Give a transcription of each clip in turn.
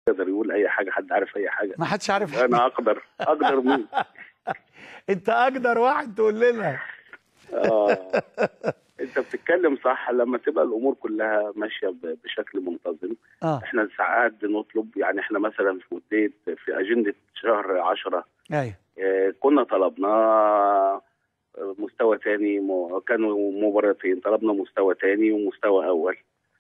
يقدر يقول اي حاجه حد عارف اي حاجه ما حدش عارف حاجة. انا اقدر اقدر مين انت اقدر واحد تقول لنا اه انت بتتكلم صح لما تبقى الامور كلها ماشيه ب- بشكل منتظم اه احنا ساعات بنطلب يعني احنا مثلا في مدة في اجنده شهر 10 ايوه آه، كنا طلبنا آه، مستوى تاني م- كانوا مباراتين طلبنا مستوى تاني ومستوى اول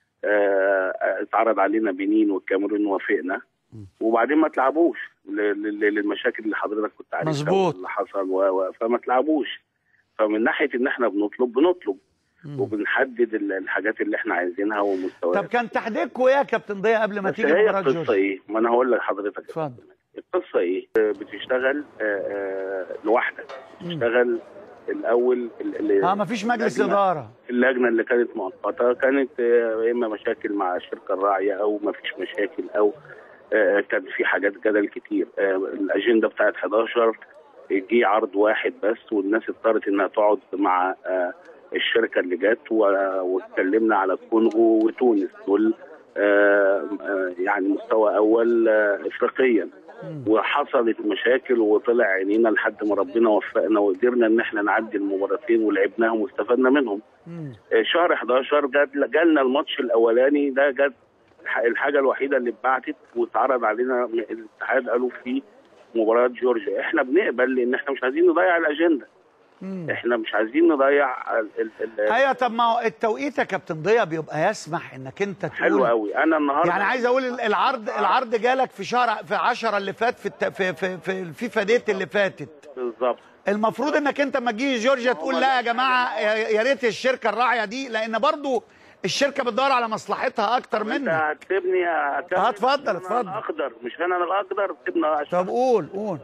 آه، اتعرض علينا بنين والكاميرون وافقنا وبعدين ما تلعبوش ل- ل- للمشاكل اللي حضرتك كنت عارفها مظبوط. اللي حصل و... و... فما تلعبوش فمن ناحيه ان احنا بنطلب بنطلب مم. وبنحدد ال- الحاجات اللي احنا عايزينها ومستويات طب كان تحديدكم ايه يا كابتن ضياء قبل ما بس تيجي هي مباراه القصه جورجيا ايه؟ ما انا هقول لحضرتك اتفضل القصه ايه؟ آه، بتشتغل آه، آه، لوحدك مم. بتشتغل الاول ال- ال- اه مفيش مجلس اللجنة- اداره اللجنه اللي كانت مؤقته كانت آه، اما مشاكل مع الشركه الراعيه او ما فيش مشاكل او آه، كان في حاجات جدل كتير آه، الاجنده بتاعت 11 جه عرض واحد بس والناس اضطرت انها تقعد مع آه، الشركه اللي جت و- واتكلمنا على الكونغو وتونس دول آه، آه، يعني مستوى اول آه، افريقيا مم. وحصلت مشاكل وطلع عينينا لحد ما ربنا وفقنا وقدرنا ان احنا نعدي المباراتين ولعبناهم واستفدنا منهم مم. شهر 11 جات جالنا الماتش الاولاني ده جت الحاجه الوحيده اللي اتبعتت واتعرض علينا من الاتحاد قالوا في مباراه جورجيا احنا بنقبل لان احنا مش عايزين نضيع الاجنده مم. احنا مش عايزين نضيع ال ال ال ايوه طب ما هو التوقيت يا كابتن ضياء بيبقى يسمح انك انت تقول حلو قوي انا النهارده يعني عايز اقول ال- العرض العرض جالك في شهر في 10 اللي فات في الت... في في في الفيفا ديت اللي فاتت بالظبط المفروض انك انت لما تجي جورجيا تقول لا يا جماعه يا يا ريت الشركه الراعيه دي لان برضو الشركه بتدور على مصلحتها اكتر انت منك هتسيبني يا كابتن؟ اه، اتفضل، أنا اتفضل. الاقدر مش انا الاقدر سيبنا عشان طب قول قول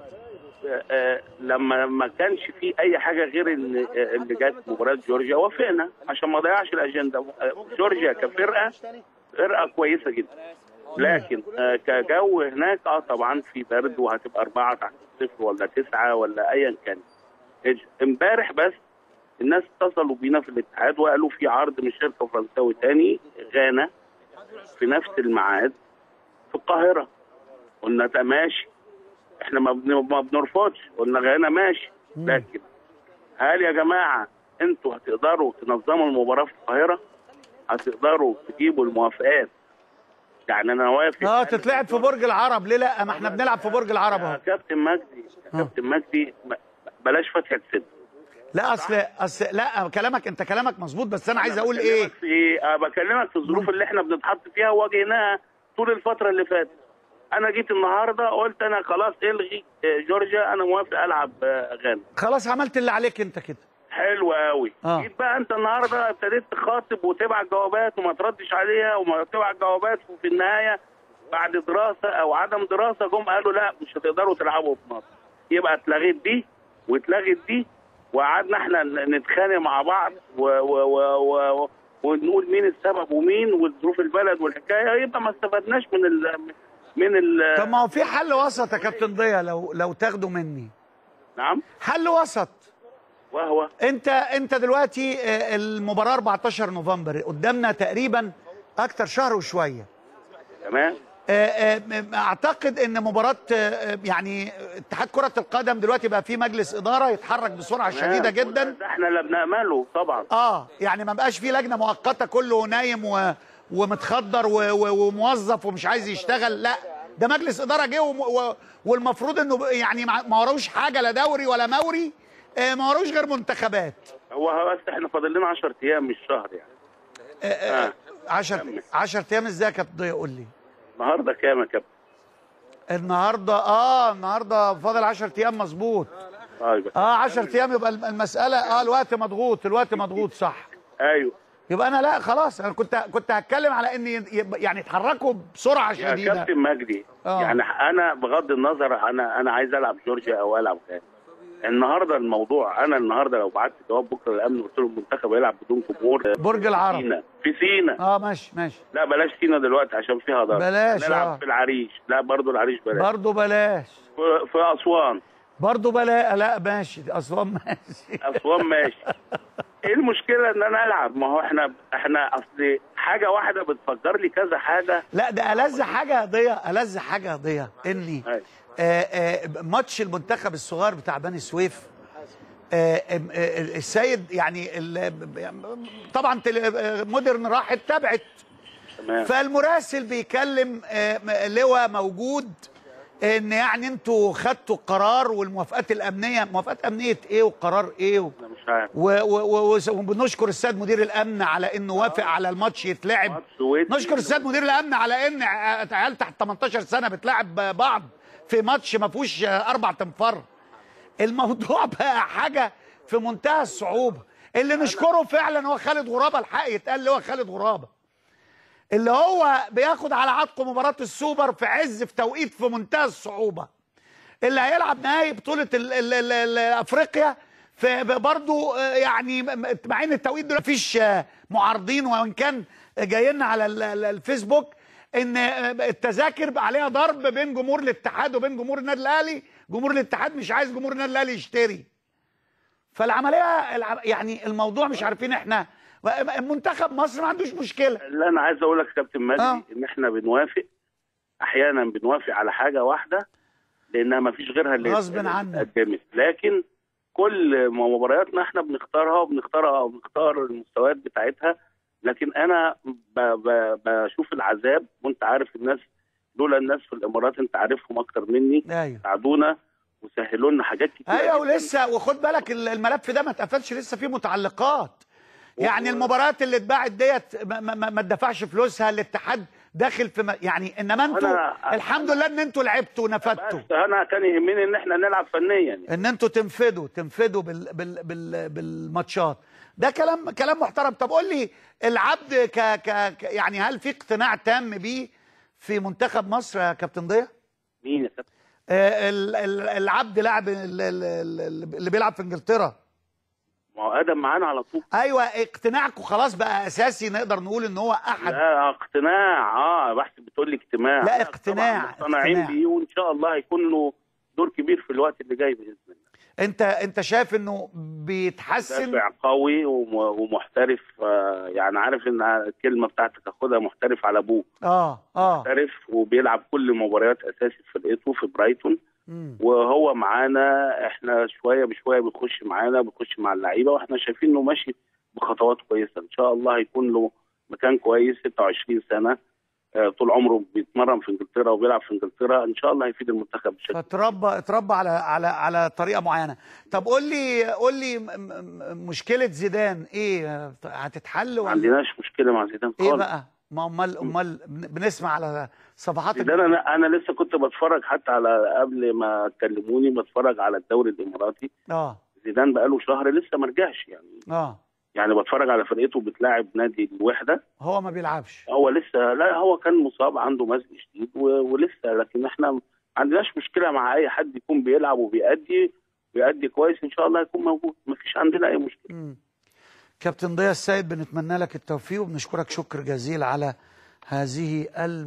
آه، لما ما كانش في اي حاجه غير ان آه، اللي جت مباراه جورجيا وافقنا عشان ما ضيعش الاجنده آه، جورجيا كفرقه فرقه كويسه جدا لكن آه، كجو هناك اه طبعا في برد وهتبقى اربعه تحت صفر ولا تسعه ولا ايا كان امبارح بس الناس اتصلوا بينا في الاتحاد وقالوا في عرض من شركه فرنساوي تاني غانا في نفس الميعاد في القاهره قلنا ده ماشي احنا ما بن- ما بنرفضش قلنا غانا ماشي مم. لكن هل يا جماعه انتوا هتقدروا تنظموا المباراه في القاهره؟ هتقدروا تجيبوا الموافقات يعني انا وافق اه تتلعب في برج العرب ليه لا ما احنا بنلعب في برج العرب يا اهو كابتن مجدي يا آه. كابتن مجدي ب- بلاش فتحه صدر لا اصل اصل لا كلامك انت كلامك مظبوط بس انا عايز اقول ايه بكلمك في ايه؟ أنا بكلمك في الظروف اللي احنا بنتحط فيها وواجهناها طول الفتره اللي فاتت. انا جيت النهارده قلت انا خلاص الغي آه، جورجيا انا موافق العب آه، غانا. خلاص عملت اللي عليك انت كده حلو قوي. آه. جيت بقى انت النهارده ابتديت تخاطب وتبعت جوابات وما تردش عليها وما تبعت جوابات وفي النهايه بعد دراسه او عدم دراسه جم قالوا لا مش هتقدروا تلعبوا في مصر. يبقى اتلغت دي واتلغت دي وقعدنا احنا نتخانق مع بعض و و و و و ونقول مين السبب ومين وظروف البلد والحكايه يبقى ما استفدناش من ال من ال طب ما هو في حل وسط يا كابتن ضياء لو لو تاخده مني نعم حل وسط وهو انت انت دلوقتي آه، المباراه 14 نوفمبر قدامنا تقريبا اكتر شهر وشويه تمام آه، آه، اعتقد ان مباراه آه، يعني اتحاد كره القدم دلوقتي بقى فيه مجلس اداره يتحرك بسرعه شديده تمام. جدا ده احنا اللي بنامله طبعا اه يعني ما بقاش فيه لجنه مؤقته كله نايم و... ومتخدر و... و... وموظف ومش عايز يشتغل لا ده مجلس اداره جه وم... و... والمفروض انه ب- يعني ما ما وراهوش حاجه لا دوري ولا موري آه، ما وراهوش غير منتخبات هو بس احنا فاضل لنا 10 ايام مش شهر يعني 10 10 ايام ازاي يا كابتن ضياء قول لي النهارده كام يا كابتن؟ النهارده اه النهارده فاضل 10 ايام مظبوط ايوه اه 10 ايام يبقى الم- المساله اه الوقت مضغوط الوقت مضغوط صح ايوه يبقى انا لا خلاص انا كنت كنت هتكلم على ان يبقى- يعني يتحركوا بسرعه يا شديده كابتن مجدي آه. يعني انا بغض النظر انا انا عايز العب جورجيا او العب غانا النهارده الموضوع انا النهارده لو بعت جواب بكره للامن قلت له المنتخب هيلعب بدون جمهور برج العرب سينا في سينا اه ماشي ماشي لا بلاش سينا دلوقتي عشان فيها ضرب بلاش، نلعب آه. في العريش لا برضو العريش بلاش برضه بلاش في, في اسوان برضه بلاش لا ماشي اسوان ماشي اسوان ماشي ايه المشكله ان انا العب ما هو احنا احنا اصل حاجه واحده بتفجر لي كذا حاجه لا ده ألذ حاجة يا ضياء ألذ حاجة يا ضياء إني أيوة. آه، آه، ماتش المنتخب الصغير بتاع بني سويف آه، آم، آه، السيد يعني ال- طبعا تل- آه، مودرن راحت تابعت تمام فالمراسل بيكلم آه، م- لواء موجود ان يعني انتوا خدتوا القرار والموافقات الامنيه موافقات امنيه ايه وقرار ايه و... انا مش عارف و... و... و... وبنشكر السيد مدير الامن على انه وافق على الماتش يتلعب ماتش ودي. نشكر السيد مدير الامن على ان ع- عيال تحت 18 سنه بتلعب بعض في ماتش ما فيهوش اربع تنفار الموضوع بقى حاجه في منتهى الصعوبه اللي نشكره فعلا هو خالد غرابه الحق يتقال اللي هو خالد غرابه اللي هو بياخد على عاتقه مباراه السوبر في عز في توقيت في منتهى الصعوبه اللي هيلعب نهائي بطوله ال ال ال ال افريقيا في برضه يعني م- م- مع ان التوقيت ده مفيش آه، معارضين وان كان جاي لنا على ال- ال- الفيسبوك ان آه، التذاكر عليها ضرب بين جمهور الاتحاد وبين جمهور النادي الاهلي جمهور الاتحاد مش عايز جمهور النادي الاهلي يشتري فالعمليه الع- يعني الموضوع مش عارفين احنا منتخب مصر ما عندوش مشكله اللي انا عايز اقول لك يا كابتن مجدي آه. ان احنا بنوافق احيانا بنوافق على حاجه واحده لانها ما فيش غيرها اللي غصب اللي عنك. اتقدمت لكن كل مبارياتنا احنا بنختارها وبنختارها وبنختار المستويات بتاعتها لكن انا ب ب بشوف العذاب وانت عارف الناس دول الناس في الامارات انت عارفهم اكتر مني ايوه ساعدونا وسهلوا لنا حاجات كتير ايوه ولسه وخد بالك ال- الملف ده ما اتقفلش لسه فيه متعلقات يعني المباريات اللي اتباعت ديت ما, ما, ما- ما اتدفعش فلوسها الاتحاد داخل في م... يعني انما انتوا أنا- الحمد لله ان انتوا لعبتوا ونفدتوا بس انا كان يهمني ان احنا نلعب فنيا يعني. ان انتوا تنفدوا تنفدوا بال بال بال بالماتشات ده كلام كلام محترم طب قول لي العبد ك ك ك- يعني هل في اقتناع تام بيه في منتخب مصر يا كابتن ضياء؟ مين يا كابتن آه، ال- ال- العبد لاعب ال- ال- ال- اللي بيلعب في انجلترا ما هو ادم معانا على طول ايوه اقتناعكم خلاص بقى اساسي نقدر نقول ان هو احد لا اقتناع اه بحسب بتقول لي اجتماع لا، اقتناع، طبعاً مقتنعين اقتناع. بيه وان شاء الله هيكون له دور كبير في الوقت اللي جاي باذن الله انت انت شايف انه بيتحسن دافع قوي وم- ومحترف آه يعني عارف ان الكلمه بتاعتك اخدها محترف على ابوه اه اه محترف وبيلعب كل مباريات اساسي في فرقته في برايتون مم. وهو معانا احنا شويه بشويه بيخش معانا بيخش مع اللعيبه واحنا شايفين انه ماشي بخطوات كويسه ان شاء الله هيكون له مكان كويس 26 سنه آه، طول عمره بيتمرن في انجلترا وبيلعب في انجلترا ان شاء الله هيفيد المنتخب بشكل فتربى اتربى على على على طريقه معينه طب قول لي قول لي م- م- مشكله زيدان ايه هتتحل ما ولا عندناش مشكله مع زيدان ايه خالص بقى ما امال امال بن- بنسمع على صفحات زيدان انا انا لسه كنت بتفرج حتى على قبل ما كلموني بتفرج على الدوري الاماراتي اه زيدان بقاله شهر لسه ما رجعش يعني اه يعني بتفرج على فرقته بتلاعب نادي الوحده هو ما بيلعبش هو لسه لا هو كان مصاب عنده مزق شديد و- ولسه لكن احنا ما عندناش مشكله مع اي حد يكون بيلعب وبيأدي بيأدي كويس ان شاء الله هيكون موجود ما فيش عندنا اي مشكله مم. كابتن ضياء السيد بنتمنى لك التوفيق وبنشكرك شكر جزيل على هذه ال